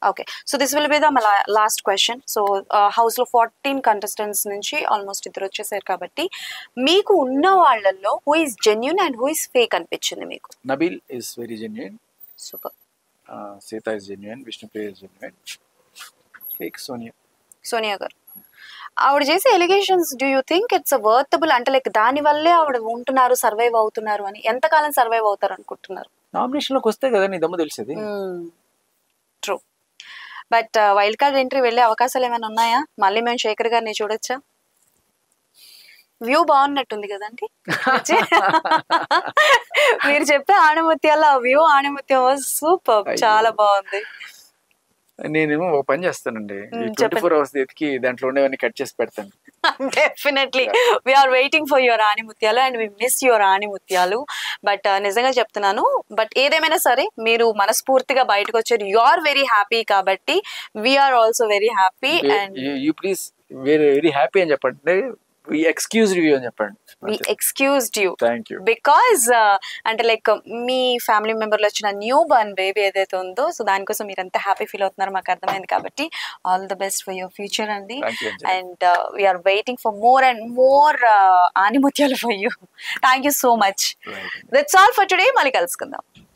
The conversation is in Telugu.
Okay so this will be the last question so హౌస్లో ఫార్టీన్ కంటెస్టెంట్స్ నుంచి ఆల్మోస్ట్ ఇద్దరు వచ్చేసారు కాబట్టి మీకు ఉన్న వాళ్ళల్లో who is genuine and who is fake అనిపించింది మీకు Nabeel is very genuine super Seetha is genuine Vishnupriya is genuine fake Sonia Sonia గారు ఆవిడ చేసే allegations do you think it's worthable అంటే లైక్ దాని వల్లే ఆవిడ ఉంటున్నారు సర్వైవ్ అవుతున్నారు అని ఎంతకాలం సర్వైవ్ అవుతారు అనుకుంటున్నారు నామినేషన్లోకి వస్తే కదా నీ దమ్ము తెలిసేది true but wild card entry వెళ్ళే అవకాశాలు ఏమైనా ఉన్నాయా మళ్ళీ మేము శేఖర్ గారిని చూడొచ్చా వ్యూ బాగున్నట్టుంది కదండి మీరు చెప్పే ఆణిముత్యాల వ్యూ ఆణిముత్యం సూపర్ అయ్యో. చాలా బాగుంది నేనేమో ఒక పని చేస్తానండి మ్, ట్వంటీ చెప్పండి. ఫోర్ అవర్స్ ఎతికి దాంట్లో ఉండేవన్నీ కట్ చేసి పెడతాను definitely we are waiting for your ఆణిముత్యాలు అండ్ వి మిస్ యువర్ ఆణిముత్యాలు బట్ నిజంగా చెప్తున్నాను బట్ ఏదేమైనా సరే మీరు మనస్ఫూర్తిగా బయటకు వచ్చారు యు ఆర్ వెరీ హ్యాపీ కాబట్టి we are also very happy and you please very very happy అని చెప్పండి ఎక్స్క్యూజ్ రివ్యూ అని చెప్పండి we excused you thank you because అంటే లైక్ మీ ఫ్యామిలీ మెంబర్లో వచ్చిన న్యూ బర్న్ బేబీ ఏదైతే ఉందో సో దానికోసం మీరు ఎంత హ్యాపీ ఫీల్ అవుతున్నారో మాకు అర్థమైంది కాబట్టి all the best for your future అండి thank you and we are waiting for more and more ఆనిముత్యాలు for you thank you so much that's all for today మళ్ళీ కలుసుకుందాం